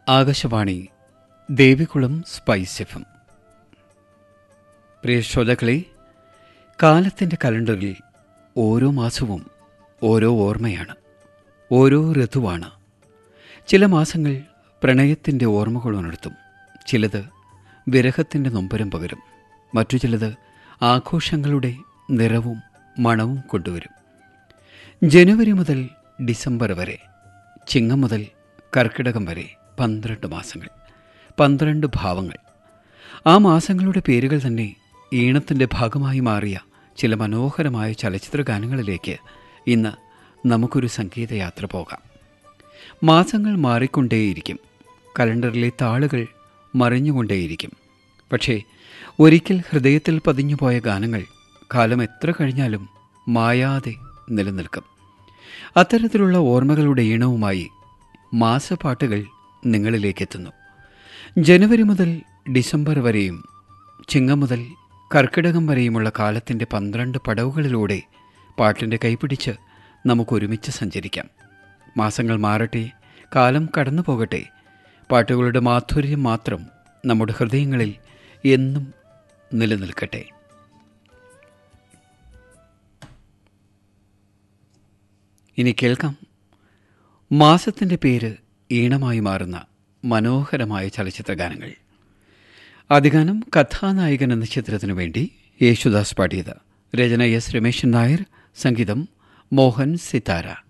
Akashvani Devikulam spice എഫും പ്രിയ ശ്രോതാക്കളെ കാലത്തിൻ്റെ കലണ്ടറിൽ ഓരോ മാസവും ഓരോ ഓർമ്മയാണ് ഓരോ ഋതുവാണ് ചില മാസങ്ങൾ പ്രണയത്തിൻ്റെ ഓർമ്മകൾ ഉണർത്തും ചിലത് വിരഹത്തിൻ്റെ നൊമ്പരം പകരും മറ്റു ചിലത് ആഘോഷങ്ങളുടെ നിറവും മണവും കൊണ്ടുവരും ജനുവരി മുതൽ ഡിസംബർ വരെ ചിങ്ങം മുതൽ കർക്കിടകം വരെ പന്ത്രണ്ട് മാസങ്ങൾ പന്ത്രണ്ട് ഭാവങ്ങൾ ആ മാസങ്ങളുടെ പേരുകൾ തന്നെ ഈണത്തിൻ്റെ ഭാഗമായി മാറിയ ചില മനോഹരമായ ചലച്ചിത്ര ഗാനങ്ങളിലേക്ക് ഇന്ന് നമുക്കൊരു സംഗീതയാത്ര പോകാം മാസങ്ങൾ മാറിക്കൊണ്ടേയിരിക്കും കലണ്ടറിലെ താളുകൾ മറിഞ്ഞുകൊണ്ടേയിരിക്കും പക്ഷേ ഒരിക്കൽ ഹൃദയത്തിൽ പതിഞ്ഞുപോയ ഗാനങ്ങൾ കാലം എത്ര കഴിഞ്ഞാലും മായാതെ നിലനിൽക്കും അത്തരത്തിലുള്ള ഓർമ്മകളുടെ ഈണവുമായി മാസപ്പാട്ടുകൾ നിങ്ങളിലേക്കെത്തുന്നു ജനുവരി മുതൽ ഡിസംബർ വരെയും ചിങ്ങം മുതൽ കർക്കിടകം വരെയുമുള്ള കാലത്തിൻ്റെ പന്ത്രണ്ട് പടവുകളിലൂടെ പാട്ടിൻ്റെ കൈപിടിച്ച് നമുക്കൊരുമിച്ച് സഞ്ചരിക്കാം മാസങ്ങൾ മാറട്ടെ കാലം കടന്നു പോകട്ടെ പാട്ടുകളുടെ മാധുര്യം മാത്രം നമ്മുടെ ഹൃദയങ്ങളിൽ എന്നും നിലനിൽക്കട്ടെ ഇനി കേൾക്കാം മാസത്തിൻ്റെ പേര് ഈണമായി മാറുന്ന മനോഹരമായ ചലച്ചിത്ര ഗാനങ്ങൾ ആദ്യഗാനം കഥാനായകൻ എന്ന ചിത്രത്തിനു വേണ്ടി യേശുദാസ് പാടിയത് രചന എസ് രമേശൻ നായർ സംഗീതം മോഹൻ സിതാര